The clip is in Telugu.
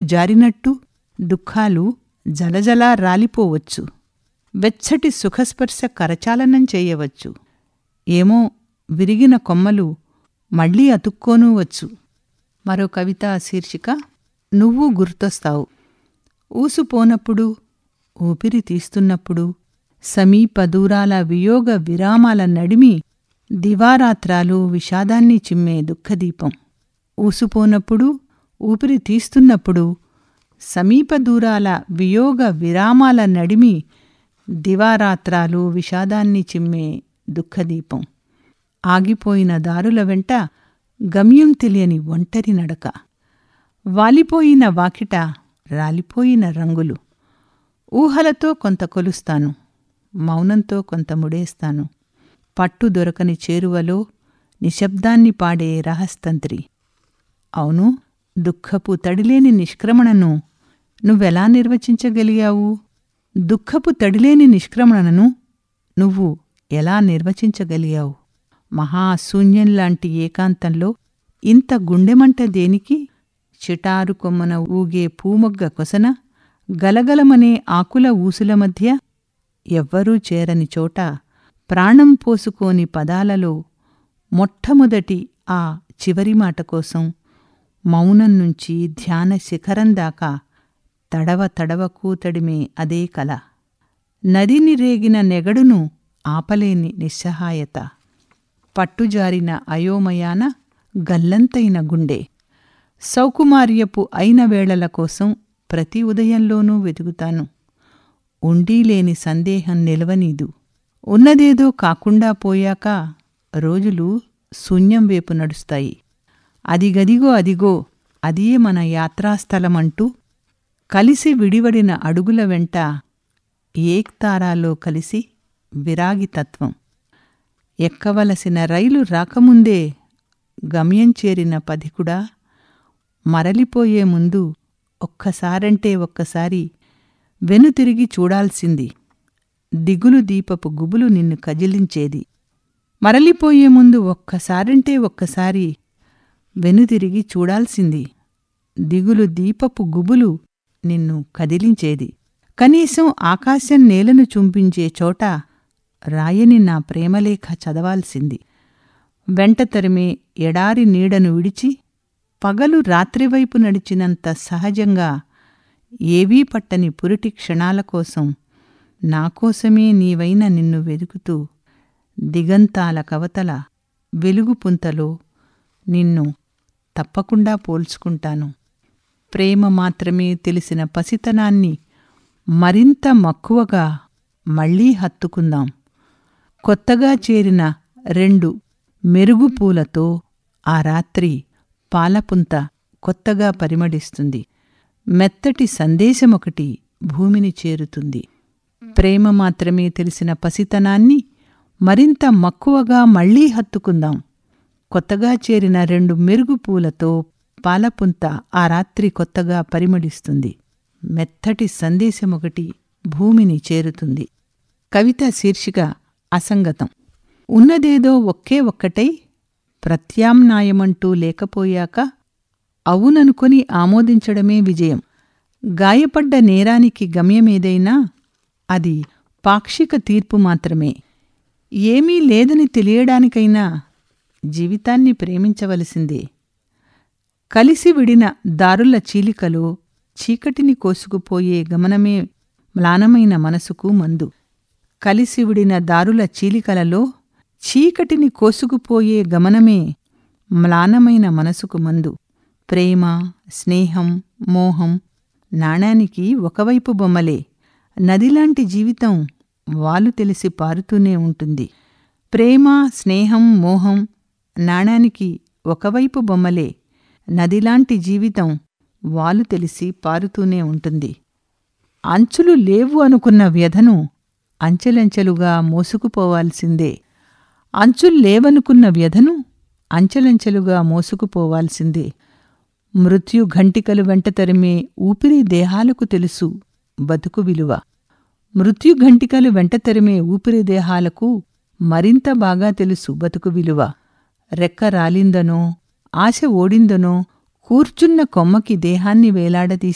జారినట్టు దుఃఖాలు జలజలా రాలిపోవచ్చు వెచ్చటి సుఖస్పర్శ కరచాలనం చేయవచ్చు ఏమో విరిగిన కొమ్మలు మళ్ళీ అతుక్కోనూవచ్చు మరో కవిత శీర్షిక నువ్వు గుర్తొస్తావు ఊసుపోనప్పుడు ఊపిరి తీస్తున్నప్పుడు సమీప దూరాల వియోగ విరామాల నడిమి దివారాత్రాలు విషాదాన్ని చిమ్మే దుఃఖదీపం ఊసుపోనప్పుడు ఊపిరి తీస్తున్నప్పుడు సమీప దూరాల వియోగ విరామాల నడిమి దివారాత్రాలు విషాదాన్ని చిమ్మే దుఃఖదీపం ఆగిపోయిన దారుల వెంట గమ్యం తెలియని ఒంటరి నడక వాలిపోయిన వాకిట రాలిపోయిన రంగులు ఊహలతో కొంత కొలుస్తాను మౌనంతో కొంత ముడేస్తాను పట్టు దొరకని చేరువలో నిశ్శబ్దాన్ని పాడే రహస్తంత్రి అవును దుఃఖపు తడిలేని నిష్క్రమణను నువ్వెలా నిర్వచించగలిగావు దుఃఖపు తడిలేని నిష్క్రమణను నువ్వు ఎలా నిర్వచించగలిగావు మహాశూన్యంలాంటి ఏకాంతంలో ఇంత గుండెమంట దేనికి చిటారు కొమ్మన ఊగే పూమొగ్గ కొసన గలగలమనే ఆకుల ఊసుల మధ్య ఎవ్వరూ చేరని చోట ప్రాణం పోసుకోని పదాలలో మొట్టమొదటి ఆ చివరి మాట కోసం మౌనం నుంచి ధ్యాన శిఖరం దాకా తడవ తడవకు తడిమే అదే కల నదిని రేగిన నెగడును ఆపలేని నిస్సహాయత పట్టుజారిన అయోమయాన గల్లంతైన గుండె సౌకుమార్యపు అయిన వేళల కోసం ప్రతి ఉదయంలోనూ వెతుకుతాను ఉండీలేని సందేహం నిలవనీదు ఉన్నదేదో కాకుండా పోయాక రోజులు శూన్యం వైపు నడుస్తాయి అదిగదిగో అదిగో అదియే మన యాత్రాస్థలమంటూ కలిసి విడివడిన అడుగుల వెంట ఏక్తారాలో కలిసి విరాగితత్వం ఎక్కవలసిన రైలు రాకముందే గమ్యం చేరిన పధికుడా మరలిపోయే ముందు ఒక్కసారంటే ఒక్కసారి వెనుతిరిగి చూడాల్సింది దిగులు దీపపు గుబులు నిన్ను కజిలించేది మరలిపోయే ముందు ఒక్కసారంటే ఒక్కసారి వెనుతిరిగి చూడాల్సింది దిగులు దీపపు గుబులు నిన్ను కదిలించేది కనీసం ఆకాశం నేలను చుంపించే చోట రాయని నా ప్రేమలేఖ చదవాల్సింది వెంట తరిమే ఎడారి నీడను విడిచి పగలు రాత్రివైపు నడిచినంత సహజంగా ఏవీ పట్టని పురిటి క్షణాల కోసం నాకోసమే నీవైన నిన్ను వెదుకుతూ దిగంతాల కవతల వెలుగు పుంతలో నిన్ను తప్పకుండా పోల్చుకుంటాను ప్రేమ మాత్రమే తెలిసిన పసితనాన్ని మరింత మక్కువగా మళ్ళీ హత్తుకుందాం కొత్తగా చేరిన రెండు మెరుగు పూలతో ఆ రాత్రి పాలపుంత కొత్తగా పరిమళిస్తుంది మెత్తటి సందేశమొకటి భూమిని చేరుతుంది ప్రేమ మాత్రమే తెలిసిన పసితనాన్ని మరింత మక్కువగా మళ్లీ హత్తుకుందాం కొత్తగా చేరిన రెండు మెరుగు పూలతో పాలపుంత ఆ రాత్రి కొత్తగా పరిమళిస్తుంది మెత్తటి సందేశమొకటి భూమిని చేరుతుంది కవిత శీర్షిక అసంగతం ఉన్నదేదో ఒకే ఒక్కటై ప్రత్యామ్నాయమంటూ లేకపోయాక అవుననుకొని ఆమోదించడమే విజయం గాయపడ్డ నేరానికి గమ్యమేదైనా అది పాక్షిక తీర్పు మాత్రమే ఏమీ లేదని తెలియడానికైనా జీవితాన్ని ప్రేమించవలసిందే కలిసి విడిన దారుల చీలికలో చీకటిని కోసుకుపోయే గమనమే మ్లానమైన మనసుకు మందు కలిసి విడిన దారుల చీలికలలో చీకటిని కోసుకుపోయే గమనమే మ్లానమైన మనసుకు మందు ప్రేమ స్నేహం మోహం నాణానికి ఒకవైపు బొమ్మలే నదిలాంటి జీవితం వాలు తెలిసి పారుతూనే ఉంటుంది ప్రేమ స్నేహం మోహం నాణానికి ఒకవైపు బొమ్మలే నదిలాంటి జీవితం వాలు తెలిసి పారుతూనే ఉంటుంది అంచులు లేవు అనుకున్న వ్యధను అంచెలంచెలుగా మోసుకుపోవాల్సిందే అంచుల్లేవనుకున్న వ్యధను అంచెలంచెలుగా మోసుకుపోవాల్సిందే మృత్యు ఘంటికలు వెంట తరిమే ఊపిరి దేహాలకు తెలుసు బతుకు విలువ మృత్యు ఘంటికలు వెంట తరిమే ఊపిరి దేహాలకు మరింత బాగా తెలుసు బతుకు విలువ రెక్క రాలిందనో ఆశ ఓడిందనో కూర్చున్న కొమ్మకి దేహాన్ని వేలాడదీసి